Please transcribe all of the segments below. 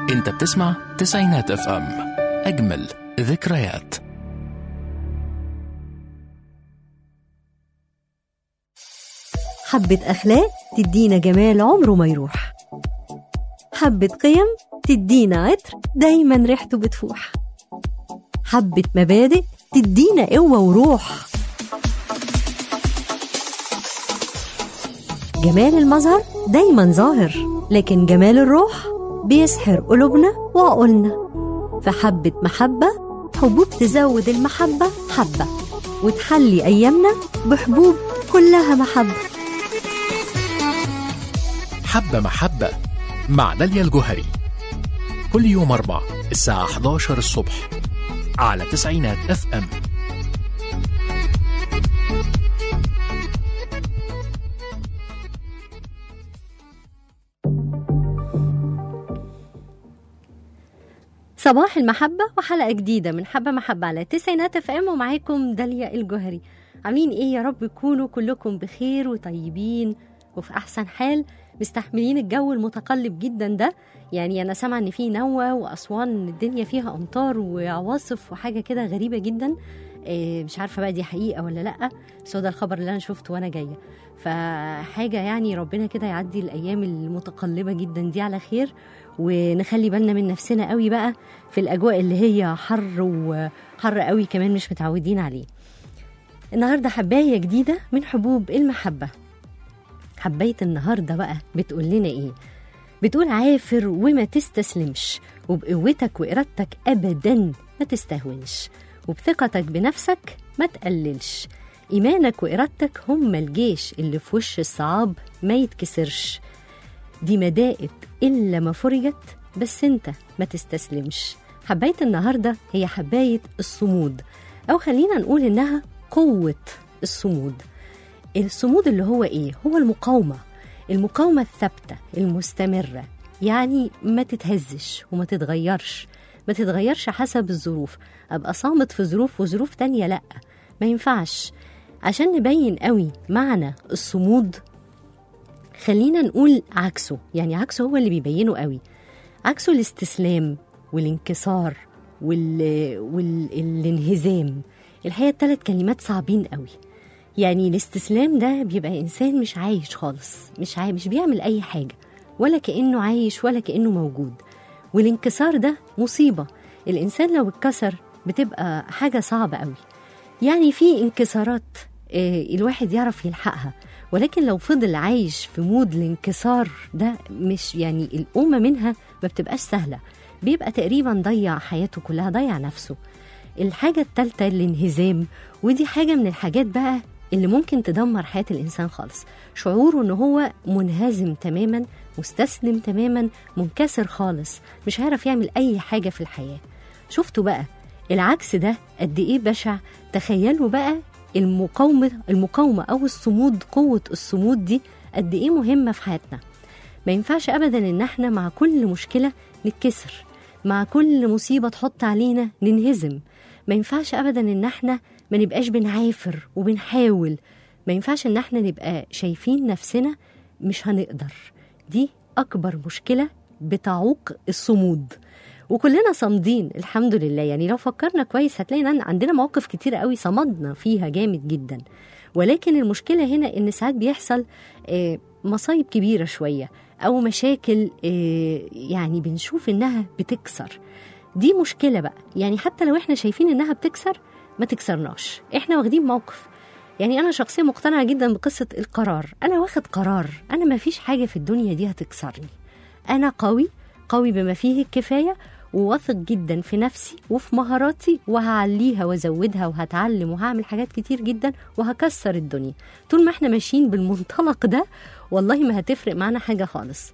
انت بتسمع تسعينات اف ام اجمل ذكريات حبة أخلاق تدينا جمال عمره ما يروح حبة قيم تدينا عطر دايما ريحته بتفوح حبة مبادئ تدينا قوة وروح جمال المظهر دايما ظاهر لكن جمال الروح بيسحر قلوبنا وعقولنا فحبة محبة حبوب تزود المحبة حبة وتحلي أيامنا بحبوب كلها محبة حبة محبة مع داليا الجوهري كل يوم أربع الساعة 11 الصبح على تسعينات اف ام صباح المحبة وحلقة جديدة من حبة محبة على تسعينات اف ام ومعاكم داليا الجوهري عاملين ايه يا رب تكونوا كلكم بخير وطيبين وفي احسن حال مستحملين الجو المتقلب جدا ده يعني انا سامعه ان في نوى واسوان الدنيا فيها امطار وعواصف وحاجه كده غريبه جدا إيه مش عارفه بقى دي حقيقه ولا لا بس هو ده الخبر اللي انا شفته وانا جايه فحاجه يعني ربنا كده يعدي الايام المتقلبه جدا دي على خير ونخلي بالنا من نفسنا قوي بقى في الاجواء اللي هي حر وحر قوي كمان مش متعودين عليه النهارده حبايه جديده من حبوب المحبه حبايه النهارده بقى بتقول لنا ايه بتقول عافر وما تستسلمش وبقوتك وإرادتك أبدا ما تستهونش وبثقتك بنفسك ما تقللش إيمانك وإرادتك هم الجيش اللي في وش الصعاب ما يتكسرش دي مدائت إلا ما فرجت بس أنت ما تستسلمش حباية النهاردة هي حباية الصمود أو خلينا نقول إنها قوة الصمود الصمود اللي هو إيه؟ هو المقاومة المقاومة الثابتة المستمرة يعني ما تتهزش وما تتغيرش ما تتغيرش حسب الظروف أبقى صامت في ظروف وظروف تانية لأ ما ينفعش عشان نبين قوي معنى الصمود خلينا نقول عكسه يعني عكسه هو اللي بيبينه قوي عكسه الاستسلام والانكسار وال... والانهزام الحقيقة الثلاث كلمات صعبين قوي يعني الاستسلام ده بيبقى انسان مش عايش خالص مش عايش مش بيعمل اي حاجه ولا كانه عايش ولا كانه موجود والانكسار ده مصيبه الانسان لو اتكسر بتبقى حاجه صعبه قوي يعني في انكسارات آه، الواحد يعرف يلحقها ولكن لو فضل عايش في مود الانكسار ده مش يعني القومه منها ما بتبقاش سهله بيبقى تقريبا ضيع حياته كلها ضيع نفسه الحاجة التالتة الانهزام ودي حاجة من الحاجات بقى اللي ممكن تدمر حياة الإنسان خالص شعوره إن هو منهزم تماما مستسلم تماما منكسر خالص مش هيعرف يعمل أي حاجة في الحياة شفتوا بقى العكس ده قد إيه بشع تخيلوا بقى المقاومة المقاومة أو الصمود قوة الصمود دي قد إيه مهمة في حياتنا ما ينفعش أبدا إن احنا مع كل مشكلة نتكسر مع كل مصيبة تحط علينا ننهزم ما ينفعش ابدا ان احنا ما نبقاش بنعافر وبنحاول ما ينفعش ان احنا نبقى شايفين نفسنا مش هنقدر دي اكبر مشكله بتعوق الصمود وكلنا صامدين الحمد لله يعني لو فكرنا كويس هتلاقي ان عندنا مواقف كتير قوي صمدنا فيها جامد جدا ولكن المشكله هنا ان ساعات بيحصل آه، مصايب كبيره شويه او مشاكل آه، يعني بنشوف انها بتكسر دي مشكلة بقى يعني حتى لو احنا شايفين انها بتكسر ما تكسرناش احنا واخدين موقف يعني انا شخصيا مقتنعة جدا بقصة القرار انا واخد قرار انا ما فيش حاجة في الدنيا دي هتكسرني انا قوي قوي بما فيه الكفاية وواثق جدا في نفسي وفي مهاراتي وهعليها وازودها وهتعلم وهعمل حاجات كتير جدا وهكسر الدنيا طول ما احنا ماشيين بالمنطلق ده والله ما هتفرق معانا حاجة خالص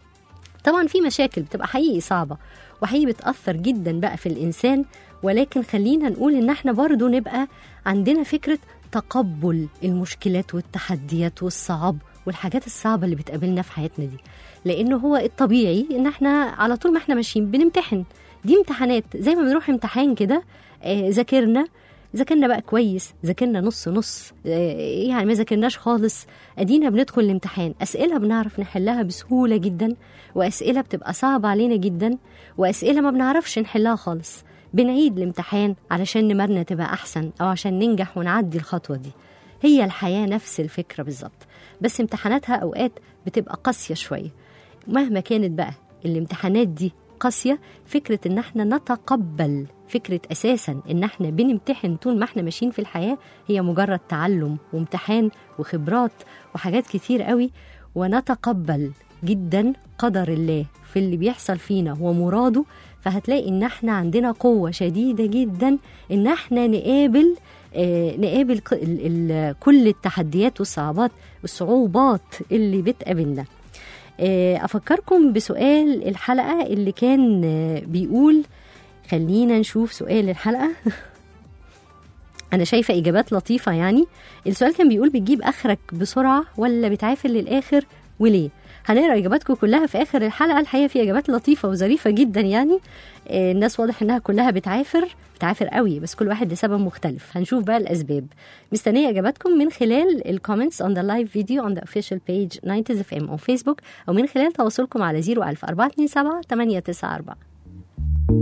طبعا في مشاكل بتبقى حقيقي صعبة وحقيقي بتأثر جدا بقى في الإنسان ولكن خلينا نقول إن احنا برضو نبقى عندنا فكرة تقبل المشكلات والتحديات والصعاب والحاجات الصعبة اللي بتقابلنا في حياتنا دي لأنه هو الطبيعي إن احنا على طول ما احنا ماشيين بنمتحن دي امتحانات زي ما بنروح امتحان كده آه، ذاكرنا ذاكرنا بقى كويس ذاكرنا نص نص آه، يعني ما ذاكرناش خالص ادينا بندخل الامتحان اسئله بنعرف نحلها بسهوله جدا واسئله بتبقى صعبه علينا جدا واسئله ما بنعرفش نحلها خالص بنعيد الامتحان علشان نمرنا تبقى احسن او عشان ننجح ونعدي الخطوه دي هي الحياه نفس الفكره بالظبط بس امتحاناتها اوقات بتبقى قاسيه شويه مهما كانت بقى الامتحانات دي قاسيه فكره ان احنا نتقبل فكره اساسا ان احنا بنمتحن طول ما احنا ماشيين في الحياه هي مجرد تعلم وامتحان وخبرات وحاجات كتير قوي ونتقبل جدا قدر الله في اللي بيحصل فينا ومراده فهتلاقي ان احنا عندنا قوه شديده جدا ان احنا نقابل آه، نقابل ك- ال- ال- كل التحديات والصعوبات والصعوبات اللي بتقابلنا آه، افكركم بسؤال الحلقه اللي كان آه، بيقول خلينا نشوف سؤال الحلقه انا شايفه اجابات لطيفه يعني السؤال كان بيقول بتجيب اخرك بسرعه ولا بتعافر للاخر وليه هنقرا اجاباتكم كلها في اخر الحلقه الحقيقه في اجابات لطيفه وظريفه جدا يعني آه، الناس واضح انها كلها بتعافر بتعافر قوي بس كل واحد لسبب مختلف هنشوف بقى الاسباب مستنيه اجاباتكم من خلال الكومنتس on the live video on the official page 90s FM on Facebook او من خلال تواصلكم على 01000 427 894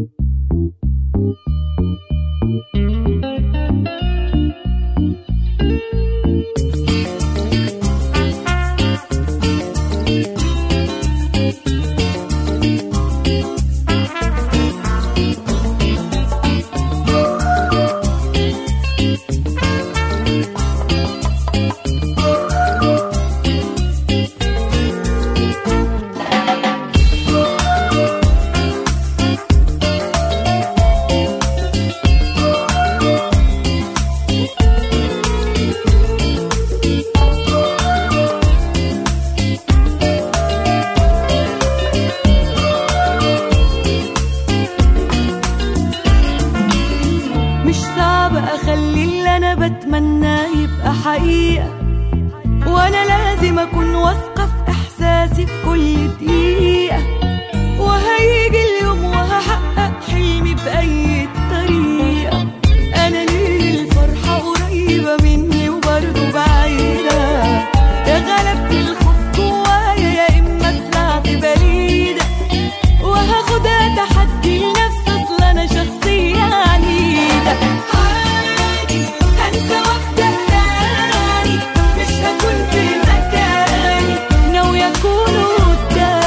مش صعب اخلي اللي انا بتمناه يبقى حقيقة وانا لازم اكون واثقة في احساسي في كل دقيقة وهيجي اليوم وهحقق حلمي بأي طريقة انا ليه الفرحة قريبة مني وبرضه بعيدة يا غلبت الخوف جوايا يا اما طلعت بريدة وهاخدها تحدي لنفسي اصل انا شخصية عنيدة عادي هنسى وابدا تاني مش هكون في مكاني ناوية اكون قدامي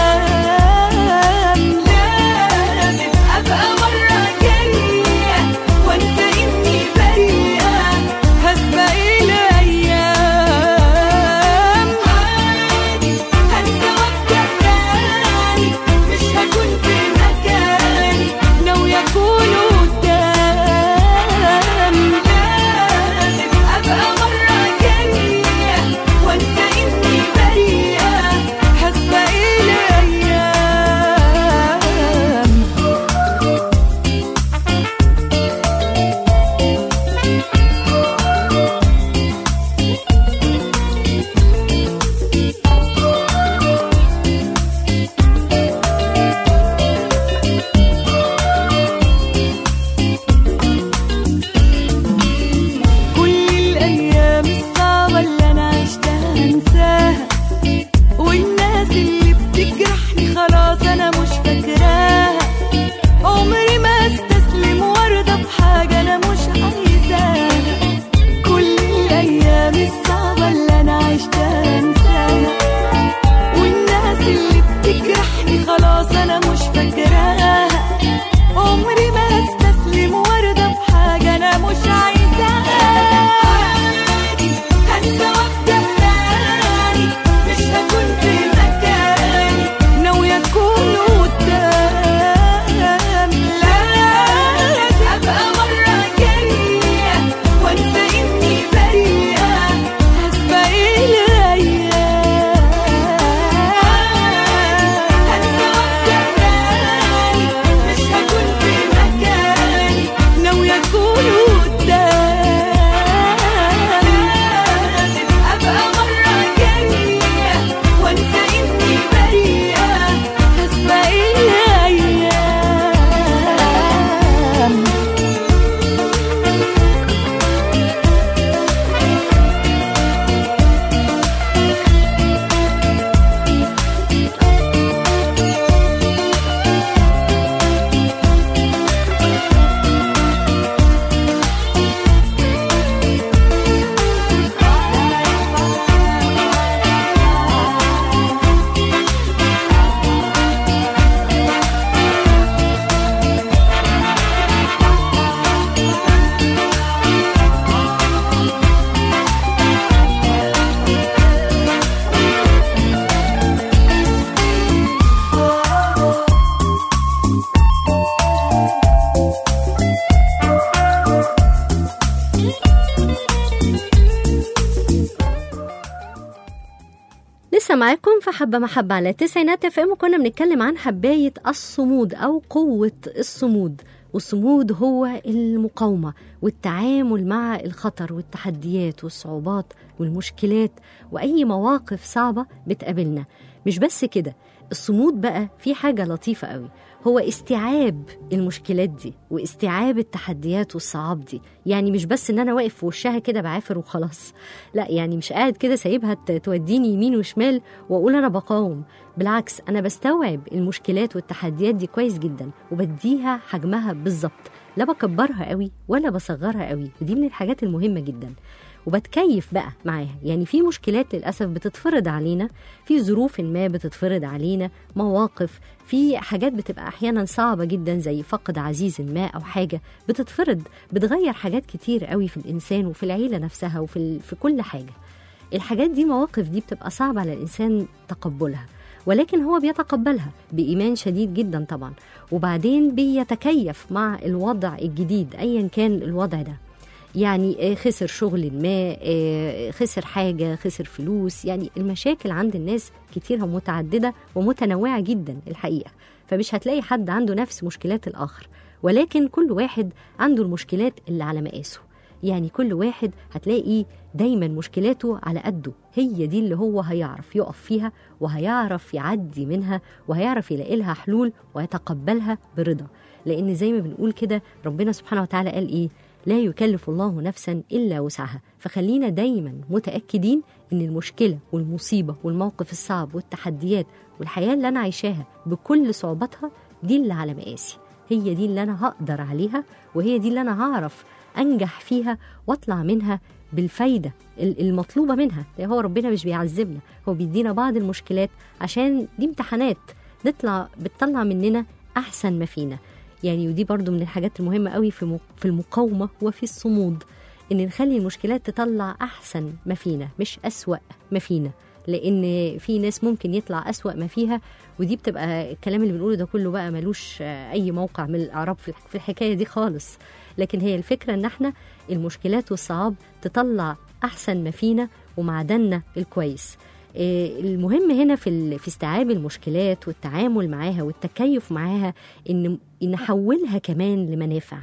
معاكم في حبة محبة على تسعينات اف ام وكنا بنتكلم عن حباية الصمود أو قوة الصمود والصمود هو المقاومة والتعامل مع الخطر والتحديات والصعوبات والمشكلات وأي مواقف صعبة بتقابلنا مش بس كده الصمود بقى في حاجة لطيفة قوي هو استيعاب المشكلات دي واستيعاب التحديات والصعاب دي يعني مش بس ان انا واقف في وشها كده بعافر وخلاص لا يعني مش قاعد كده سايبها ت- توديني يمين وشمال واقول انا بقاوم بالعكس انا بستوعب المشكلات والتحديات دي كويس جدا وبديها حجمها بالظبط لا بكبرها قوي ولا بصغرها قوي ودي من الحاجات المهمه جدا وبتكيف بقى معاها يعني في مشكلات للأسف بتتفرض علينا في ظروف ما بتتفرض علينا مواقف في حاجات بتبقى أحيانا صعبة جدا زي فقد عزيز ما أو حاجة بتتفرض بتغير حاجات كتير قوي في الإنسان وفي العيلة نفسها وفي ال- في كل حاجة الحاجات دي مواقف دي بتبقى صعبة على الإنسان تقبلها ولكن هو بيتقبلها بإيمان شديد جدا طبعا وبعدين بيتكيف مع الوضع الجديد أيا كان الوضع ده يعني آه، خسر شغل ما آه، خسر حاجة خسر فلوس يعني المشاكل عند الناس كتيرة متعددة ومتنوعة جدا الحقيقة فمش هتلاقي حد عنده نفس مشكلات الآخر ولكن كل واحد عنده المشكلات اللي على مقاسه يعني كل واحد هتلاقي دايما مشكلاته على قده هي دي اللي هو هيعرف يقف فيها وهيعرف يعدي منها وهيعرف يلاقي لها حلول ويتقبلها برضا لان زي ما بنقول كده ربنا سبحانه وتعالى قال ايه لا يكلف الله نفسا الا وسعها فخلينا دايما متاكدين ان المشكله والمصيبه والموقف الصعب والتحديات والحياه اللي انا عايشاها بكل صعوباتها دي اللي على مقاسي هي دي اللي انا هقدر عليها وهي دي اللي انا هعرف انجح فيها واطلع منها بالفايده ال- المطلوبه منها يعني هو ربنا مش بيعذبنا هو بيدينا بعض المشكلات عشان دي امتحانات نطلع بتطلع مننا احسن ما فينا يعني ودي برضو من الحاجات المهمه قوي في مق- في المقاومه وفي الصمود ان نخلي المشكلات تطلع احسن ما فينا مش اسوا ما فينا لان في ناس ممكن يطلع اسوا ما فيها ودي بتبقى الكلام اللي بنقوله ده كله بقى ملوش آه، اي موقع من الاعراب في الح- في الحكايه دي خالص لكن هي الفكره ان احنا المشكلات والصعاب تطلع احسن ما فينا ومعدننا الكويس آه، المهم هنا في ال- في استيعاب المشكلات والتعامل معاها والتكيف معاها ان إن نحولها كمان لمنافع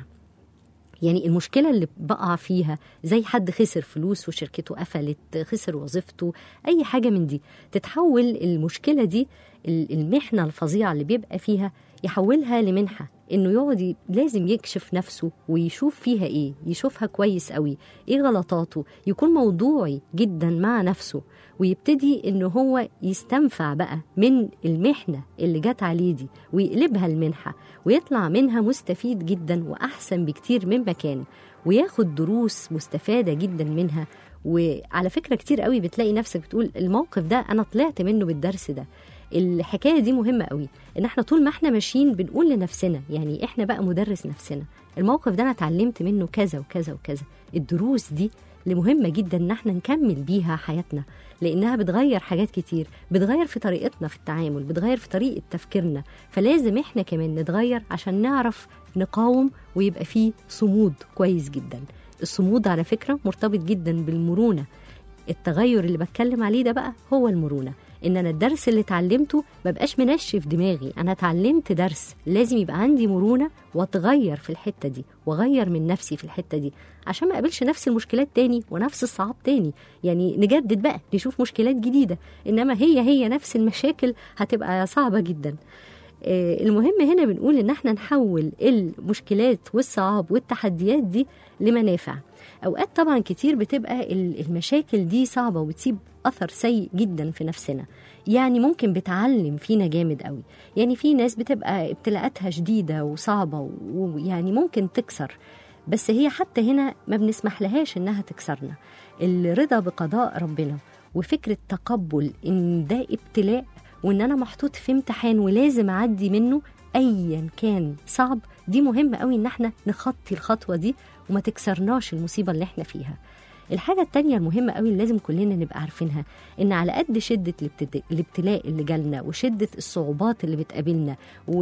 يعني المشكلة اللي بقع فيها زي حد خسر فلوس وشركته قفلت خسر وظيفته أي حاجة من دي تتحول المشكلة دي ال- المحنة الفظيعة اللي بيبقى فيها يحولها لمنحة انه يقعد ي- لازم يكشف نفسه ويشوف فيها ايه يشوفها كويس قوي ايه غلطاته يكون موضوعي جدا مع نفسه ويبتدي انه هو يستنفع بقى من المحنة اللي جت عليه دي ويقلبها المنحة ويطلع منها مستفيد جدا واحسن بكتير مما كان وياخد دروس مستفادة جدا منها وعلى فكرة كتير قوي بتلاقي نفسك بتقول الموقف ده انا طلعت منه بالدرس ده الحكايه دي مهمه قوي ان احنا طول ما احنا ماشيين بنقول لنفسنا يعني احنا بقى مدرس نفسنا الموقف ده انا اتعلمت منه كذا وكذا وكذا الدروس دي اللي مهمه جدا ان احنا نكمل بيها حياتنا لانها بتغير حاجات كتير بتغير في طريقتنا في التعامل بتغير في طريقه تفكيرنا فلازم احنا كمان نتغير عشان نعرف نقاوم ويبقى فيه صمود كويس جدا الصمود على فكره مرتبط جدا بالمرونه التغير اللي بتكلم عليه ده بقى هو المرونه ان انا الدرس اللي اتعلمته ما بقاش منشف دماغي انا اتعلمت درس لازم يبقى عندي مرونه واتغير في الحته دي واغير من نفسي في الحته دي عشان ما اقابلش نفس المشكلات تاني ونفس الصعاب تاني يعني نجدد بقى نشوف مشكلات جديده انما هي هي نفس المشاكل هتبقى صعبه جدا آه، المهم هنا بنقول ان احنا نحول المشكلات والصعاب والتحديات دي لمنافع اوقات طبعا كتير بتبقى ال- المشاكل دي صعبه وبتسيب اثر سيء جدا في نفسنا يعني ممكن بتعلم فينا جامد قوي يعني في ناس بتبقى ابتلاءاتها شديده وصعبه ويعني ممكن تكسر بس هي حتى هنا ما بنسمح لهاش انها تكسرنا الرضا بقضاء ربنا وفكره تقبل ان ده ابتلاء وان انا محطوط في امتحان ولازم اعدي منه ايا كان صعب دي مهمه قوي ان احنا نخطي الخطوه دي وما تكسرناش المصيبه اللي احنا فيها الحاجة التانية المهمة قوي اللي لازم كلنا نبقى عارفينها إن على قد شدة الابتد- الابتلاء اللي جالنا وشدة الصعوبات اللي بتقابلنا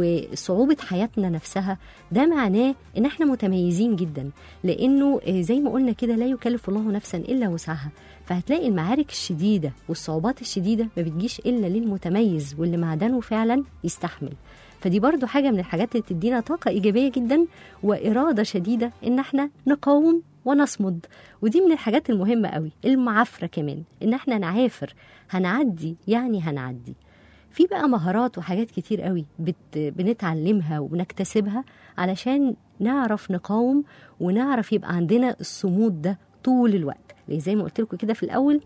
وصعوبة حياتنا نفسها ده معناه إن إحنا متميزين جدا لأنه آه، زي ما قلنا كده لا يكلف الله نفسا إلا وسعها فهتلاقي المعارك الشديدة والصعوبات الشديدة ما بتجيش إلا للمتميز واللي معدنه فعلا يستحمل فدي برضو حاجة من الحاجات اللي بتدينا طاقة إيجابية جدا وإرادة شديدة إن احنا نقاوم ونصمد ودي من الحاجات المهمة قوي المعافرة كمان إن احنا نعافر هنعدي يعني هنعدي في بقى مهارات وحاجات كتير قوي بت... بنتعلمها وبنكتسبها علشان نعرف نقاوم ونعرف يبقى عندنا الصمود ده طول الوقت ليه زي ما قلت لكم كده في الأول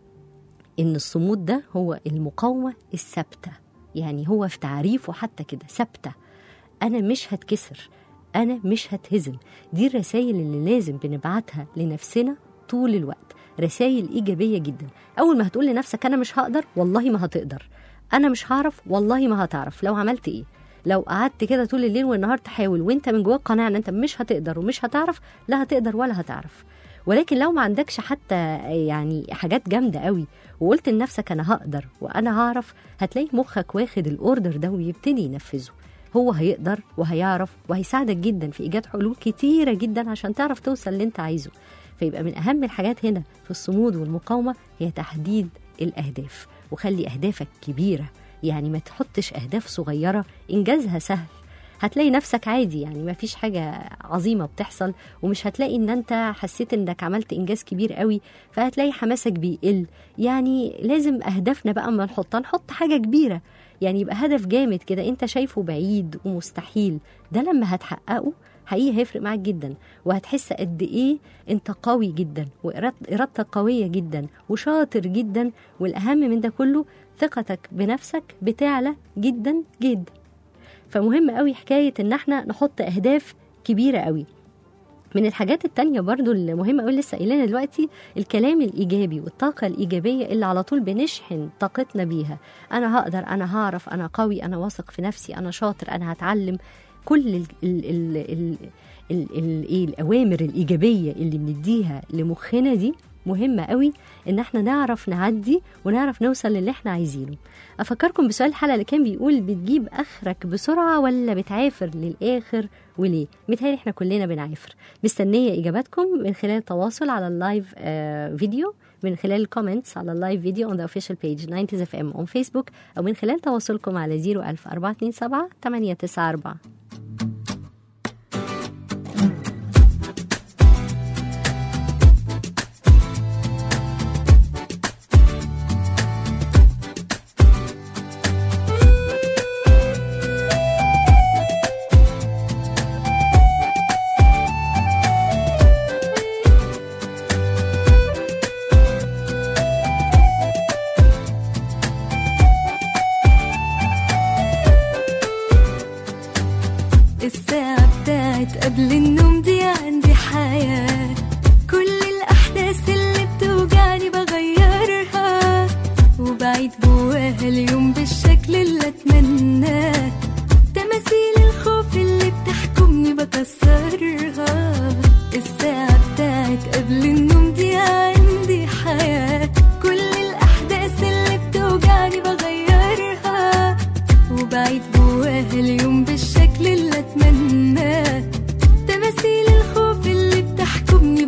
إن الصمود ده هو المقاومة الثابتة يعني هو في تعريفه حتى كده ثابتة أنا مش هتكسر أنا مش هتهزم دي الرسائل اللي لازم بنبعتها لنفسنا طول الوقت رسائل إيجابية جدا أول ما هتقول لنفسك أنا مش هقدر والله ما هتقدر أنا مش هعرف والله ما هتعرف لو عملت إيه لو قعدت كده طول الليل والنهار تحاول وانت من جواك قناعة ان انت مش هتقدر ومش هتعرف لا هتقدر ولا هتعرف ولكن لو ما عندكش حتى يعني حاجات جامدة قوي وقلت لنفسك انا هقدر وانا هعرف هتلاقي مخك واخد الاوردر ده ويبتدي ينفذه هو هيقدر وهيعرف وهيساعدك جدا في ايجاد حلول كتيرة جدا عشان تعرف توصل اللي انت عايزه فيبقى من اهم الحاجات هنا في الصمود والمقاومة هي تحديد الاهداف وخلي اهدافك كبيرة يعني ما تحطش اهداف صغيرة انجازها سهل هتلاقي نفسك عادي يعني ما فيش حاجة عظيمة بتحصل ومش هتلاقي ان انت حسيت انك عملت انجاز كبير قوي فهتلاقي حماسك بيقل يعني لازم اهدافنا بقى اما نحطها نحط حاجة كبيرة يعني يبقى هدف جامد كده انت شايفه بعيد ومستحيل ده لما هتحققه حقيقي هيفرق معاك جدا وهتحس قد ايه انت قوي جدا وارادتك قويه جدا وشاطر جدا والاهم من ده كله ثقتك بنفسك بتعلى جدا جدا فمهم قوي حكايه ان احنا نحط اهداف كبيره قوي من الحاجات التانية برضو اللي مهمة قوي لسه قايلينها دلوقتي الكلام الإيجابي والطاقة الإيجابية اللي على طول بنشحن طاقتنا بيها أنا هقدر أنا هعرف أنا قوي أنا واثق في نفسي أنا شاطر أنا هتعلم كل ال ال ال ال ال ال إيه الأوامر الإيجابية اللي بنديها لمخنا دي مهمة قوي إن احنا نعرف نعدي ونعرف نوصل للي احنا عايزينه أفكركم بسؤال الحلقة اللي كان بيقول بتجيب آخرك بسرعة ولا بتعافر للآخر وليه؟ متهيألي احنا كلنا بنعافر مستنية إجاباتكم من خلال التواصل على اللايف آه فيديو من خلال الكومنتس على اللايف فيديو on the official page 90 اف ام on فيسبوك أو من خلال تواصلكم على 01000 427 894 الساعة بتاعت قبل النوم دي عندي حياة كل الأحداث اللي بتوجعني بغيرها وبعيد جواها اليوم بالشكل اللي أتمناه تماثيل الخوف اللي بتحكمني بكسرها الساعة بتاعت قبل النوم دي عندي حياة كل الأحداث اللي بتوجعني بغيرها وبعيد جواها اليوم بالشكل اللي اتمناه تماثيل الخوف اللي بتحكمني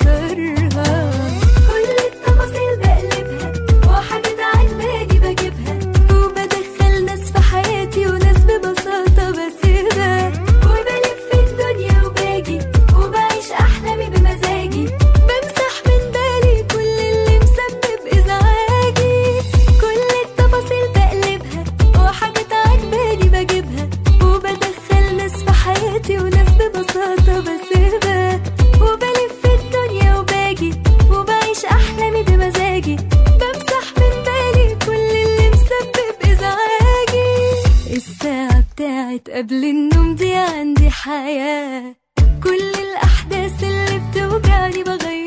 بكسرها كل التفاصيل بقلبها وحاجات عجباني بجيبها وبدخل ناس في حياتي وناس ببساطة بسيبها وبلف الدنيا وباجي وبعيش أحلامي بمزاجي بمسح من بالي كل اللي مسبب إزعاجي كل التفاصيل بقلبها وحاجات عجباني بجيبها وبدخل ناس في حياتي وناس ببساطة بسيبها وبلف الدنيا وباجي وبعيش أحلامي بمزاجي بمسح من بالي كل اللي مسبب إزعاجي الساعة بتاعت قبل النوم دي عندي حياة كل الأحداث اللي بتوجعني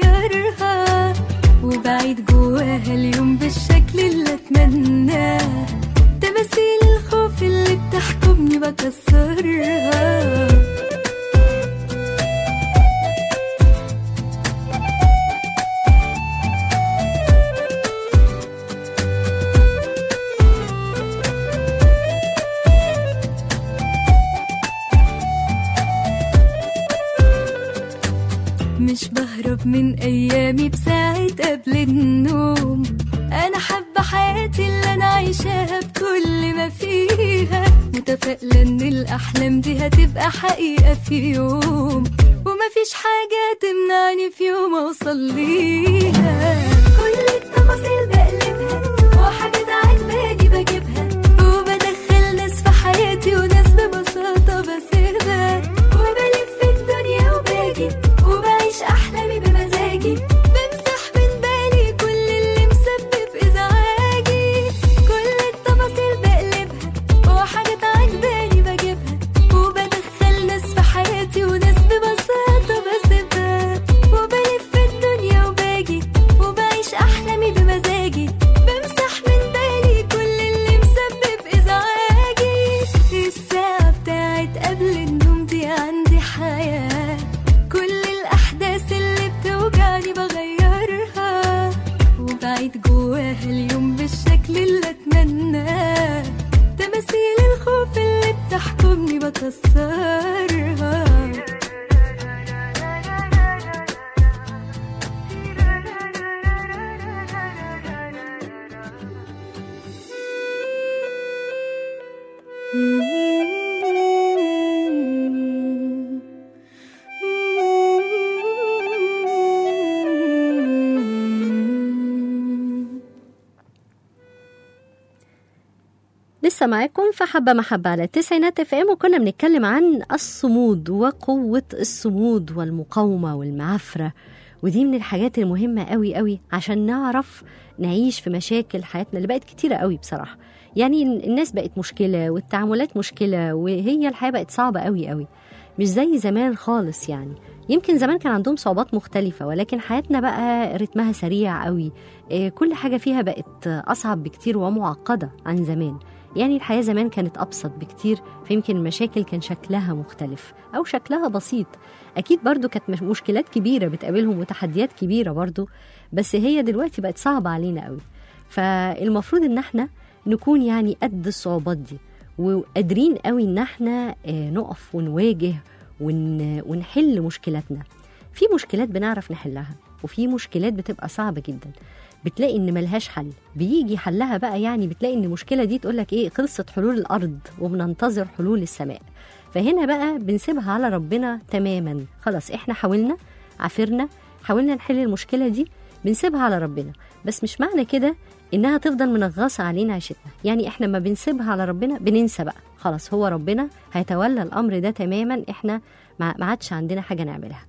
بغيرها وبعيد جواها اليوم بالشكل اللي أتمناه تماثيل الخوف اللي بتحكمني بكسرها مش بهرب من ايامي بساعة قبل النوم انا حابة حياتي اللي انا عايشاها بكل ما فيها متفائلة ان الاحلام دي هتبقى حقيقة في يوم ومفيش حاجة تمنعني في يوم اوصل ليها كل التفاصيل بقلبها وحاجات عجباني بجيبها وبدخل ناس في حياتي وناس ببساطة بسيبها وبلف الدنيا وباجي وبعيش أحلامي بمزاجي بمسح من بالي كل اللي مسبب إزعاجي كل التفاصيل بقلبها وحاجات عجباني بجيبها وبدخل ناس في حياتي وناس ببساطة بسيبها وبلف الدنيا وباجي وبعيش أحلامي بمزاجي بمسح من بالي كل اللي مسبب إزعاجي الساعة بتاعت قبل النوم دي عندي حياة كل الأحداث اللي بتوجعني بغيرها وبعيد جواها اليوم بالشكل اللي أتمناه تماثيل الخوف اللي بتحكمني بكسرها لسه معاكم في حبة محبة على التسعينات اف ام وكنا بنتكلم عن الصمود وقوة الصمود والمقاومة والمعافرة ودي من الحاجات المهمة قوي قوي عشان نعرف نعيش في مشاكل حياتنا اللي بقت كتيرة قوي بصراحة يعني الناس بقت مشكلة والتعاملات مشكلة وهي الحياة بقت صعبة قوي قوي مش زي زمان خالص يعني يمكن زمان كان عندهم صعوبات مختلفة ولكن حياتنا بقى رتمها سريع قوي إيه، كل حاجة فيها بقت أصعب بكتير ومعقدة عن زمان يعني الحياة زمان كانت أبسط بكتير فيمكن المشاكل كان شكلها مختلف أو شكلها بسيط أكيد برضو كانت مش- مشكلات كبيرة بتقابلهم وتحديات كبيرة برضو بس هي دلوقتي بقت صعبة علينا قوي فالمفروض إن احنا نكون يعني قد الصعوبات دي وقادرين قوي إن احنا آه، نقف ونواجه ون... ونحل مشكلاتنا في مشكلات بنعرف نحلها وفي مشكلات بتبقى صعبة جدا بتلاقي ان ملهاش حل بيجي حلها بقى يعني بتلاقي ان المشكله دي تقول لك ايه خلصت حلول الارض وبننتظر حلول السماء فهنا بقى بنسيبها على ربنا تماما خلاص احنا حاولنا عافرنا حاولنا نحل المشكله دي بنسيبها على ربنا بس مش معنى كده انها تفضل منغصه علينا عيشتنا يعني احنا ما بنسيبها على ربنا بننسى بقى خلاص هو ربنا هيتولى الامر ده تماما احنا ما ما عادش عندنا حاجه نعملها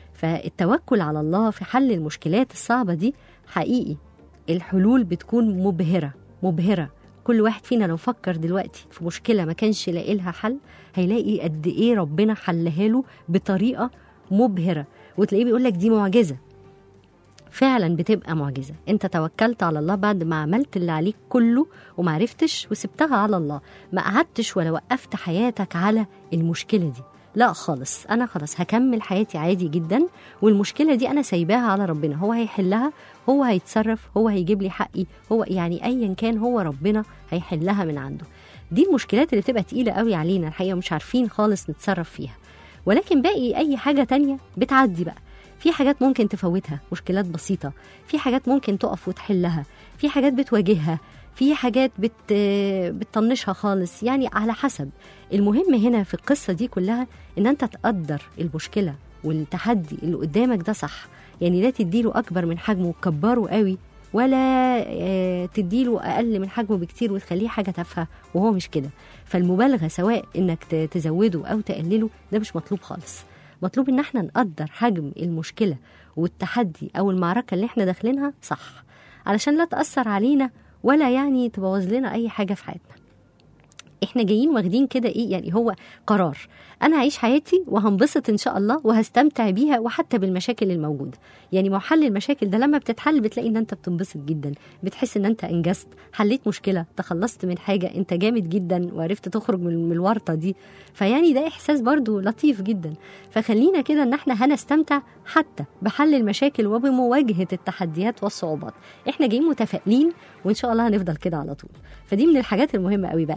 فالتوكل على الله في حل المشكلات الصعبة دي حقيقي الحلول بتكون مبهرة مبهرة كل واحد فينا لو فكر دلوقتي في مشكلة ما كانش لاقي لها حل هيلاقي قد ايه ربنا حلها له بطريقة مبهرة وتلاقيه بيقول لك دي معجزة فعلا بتبقى معجزة انت توكلت على الله بعد ما عملت اللي عليك كله ومعرفتش وسبتها على الله ما قعدتش ولا وقفت حياتك على المشكلة دي لا خالص انا خلاص هكمل حياتي عادي جدا والمشكله دي انا سايباها على ربنا هو هيحلها هو هيتصرف هو هيجيب لي حقي هو يعني ايا كان هو ربنا هيحلها من عنده دي المشكلات اللي بتبقى تقيله قوي علينا الحقيقه مش عارفين خالص نتصرف فيها ولكن باقي اي حاجه تانية بتعدي بقى في حاجات ممكن تفوتها مشكلات بسيطه في حاجات ممكن تقف وتحلها في حاجات بتواجهها في حاجات بت بتطنشها خالص يعني على حسب المهم هنا في القصه دي كلها ان انت تقدر المشكله والتحدي اللي قدامك ده صح يعني لا تديله اكبر من حجمه وتكبره قوي ولا آه، تديله اقل من حجمه بكتير وتخليه حاجه تافهه وهو مش كده فالمبالغه سواء انك ت- تزوده او تقلله ده مش مطلوب خالص مطلوب ان احنا نقدر حجم المشكله والتحدي او المعركه اللي احنا داخلينها صح علشان لا تاثر علينا ولا يعني تبوظ لنا اي حاجه في حياتنا احنا جايين واخدين كده ايه يعني هو قرار انا هعيش حياتي وهنبسط ان شاء الله وهستمتع بيها وحتى بالمشاكل الموجوده يعني ما هو حل المشاكل ده لما بتتحل بتلاقي ان انت بتنبسط جدا بتحس ان انت انجزت حليت مشكله تخلصت من حاجه انت جامد جدا وعرفت تخرج من من الورطه دي فيعني ده احساس برضو لطيف جدا فخلينا كده ان احنا هنستمتع حتى بحل المشاكل وبمواجهه التحديات والصعوبات احنا جايين متفائلين وان شاء الله هنفضل كده على طول فدي من الحاجات المهمه قوي بقى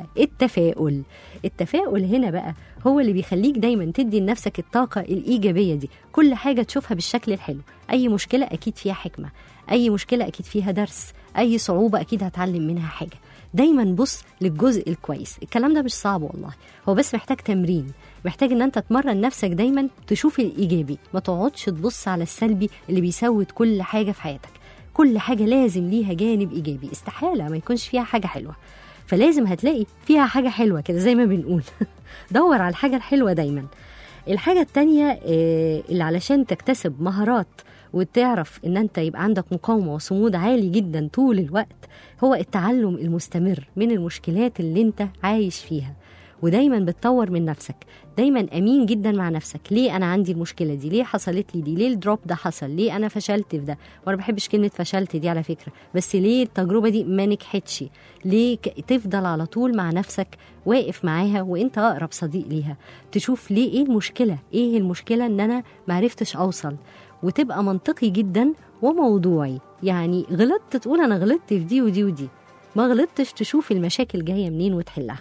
التفاؤل التفاؤل هنا بقى هو اللي بيخليك دايما تدي لنفسك الطاقة الإيجابية دي كل حاجة تشوفها بالشكل الحلو أي مشكلة أكيد فيها حكمة أي مشكلة أكيد فيها درس أي صعوبة أكيد هتعلم منها حاجة دايما بص للجزء الكويس الكلام ده مش صعب والله هو بس محتاج تمرين محتاج ان انت تمرن نفسك دايما تشوف الايجابي ما تقعدش تبص على السلبي اللي بيسود كل حاجه في حياتك كل حاجه لازم ليها جانب ايجابي استحاله ما يكونش فيها حاجه حلوه فلازم هتلاقي فيها حاجه حلوه كده زي ما بنقول دور على الحاجه الحلوه دايما الحاجه التانية آه، اللي علشان تكتسب مهارات وتعرف ان انت يبقى عندك مقاومه وصمود عالي جدا طول الوقت هو التعلم المستمر من المشكلات اللي انت عايش فيها ودايما بتطور من نفسك دايما امين جدا مع نفسك ليه انا عندي المشكله دي ليه حصلت لي دي ليه الدروب ده حصل ليه انا فشلت في ده وانا ما بحبش كلمه فشلت دي على فكره بس ليه التجربه دي ما نجحتش ليه ك- تفضل على طول مع نفسك واقف معاها وانت اقرب صديق ليها تشوف ليه ايه المشكله ايه المشكله ان انا ما عرفتش اوصل وتبقى منطقي جدا وموضوعي يعني غلطت تقول انا غلطت في دي ودي ودي ما غلطتش تشوف المشاكل جايه منين وتحلها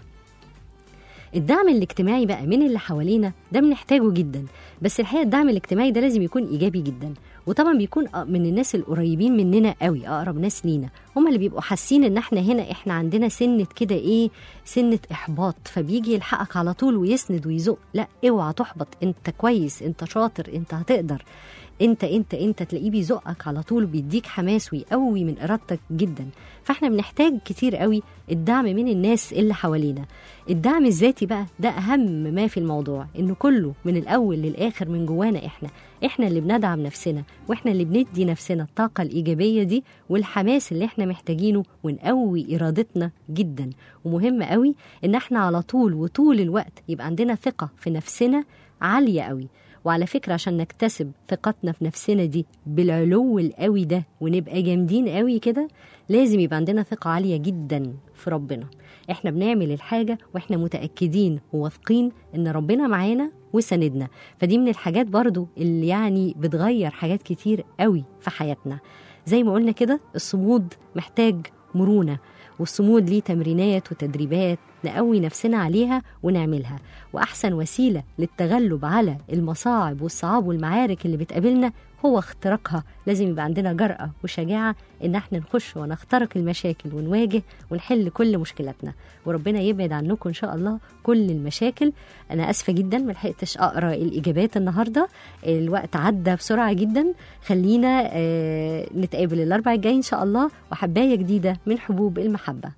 الدعم الاجتماعي بقى من اللي حوالينا ده بنحتاجه جدا بس الحقيقه الدعم الاجتماعي ده لازم يكون ايجابي جدا وطبعا بيكون أ- من الناس القريبين مننا قوي اقرب ناس لينا هم اللي بيبقوا حاسين ان احنا هنا احنا عندنا سنه كده ايه سنه احباط فبيجي يلحقك على طول ويسند ويزق لا اوعى تحبط انت كويس انت شاطر انت هتقدر انت انت انت تلاقيه بيزقك على طول وبيديك حماس ويقوي من ارادتك جدا فاحنا بنحتاج كتير قوي الدعم من الناس اللي حوالينا الدعم الذاتي بقى ده اهم ما في الموضوع انه كله من الاول للاخر من جوانا احنا احنا اللي بندعم نفسنا واحنا اللي بندي نفسنا الطاقه الايجابيه دي والحماس اللي احنا محتاجينه ونقوي ارادتنا جدا ومهم قوي ان احنا على طول وطول الوقت يبقى عندنا ثقه في نفسنا عاليه قوي وعلى فكرة عشان نكتسب ثقتنا في نفسنا دي بالعلو القوي ده ونبقى جامدين قوي كده لازم يبقى عندنا ثقة عالية جدا في ربنا احنا بنعمل الحاجة واحنا متأكدين وواثقين ان ربنا معانا وسندنا فدي من الحاجات برضو اللي يعني بتغير حاجات كتير قوي في حياتنا زي ما قلنا كده الصمود محتاج مرونة والصمود ليه تمرينات وتدريبات نقوي نفسنا عليها ونعملها وأحسن وسيلة للتغلب على المصاعب والصعاب والمعارك اللي بتقابلنا هو اختراقها لازم يبقى عندنا جرأة وشجاعة إن احنا نخش ونخترق المشاكل ونواجه ونحل كل مشكلاتنا وربنا يبعد عنكم إن شاء الله كل المشاكل أنا أسفة جدا ملحقتش أقرأ الإجابات النهاردة الوقت عدى بسرعة جدا خلينا آه نتقابل الأربع الجاي إن شاء الله وحباية جديدة من حبوب المحبة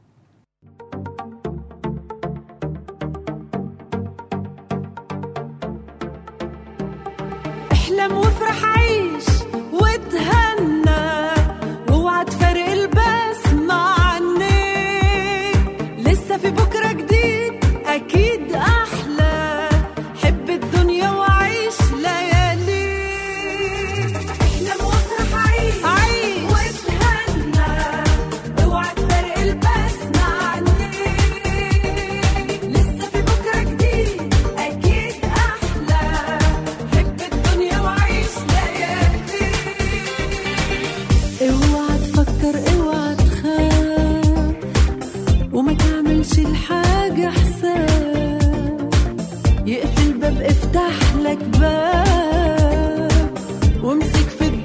احلم وافرح عيش وتهنى واوعى تفارق البسمة عني لسه في بكرة جديد أكيد أحلى حب الدنيا وعيش ليالي احلم وافرح عيش عيش وتهنى اوعى تفارق البسمة عني لسه في بكرة جديد أكيد أحلى حب الدنيا وعيش ليالي اوعى تفكر اوعى تخاف وما تعملش الحاجة حساب يقفل باب افتح لك باب وامسك في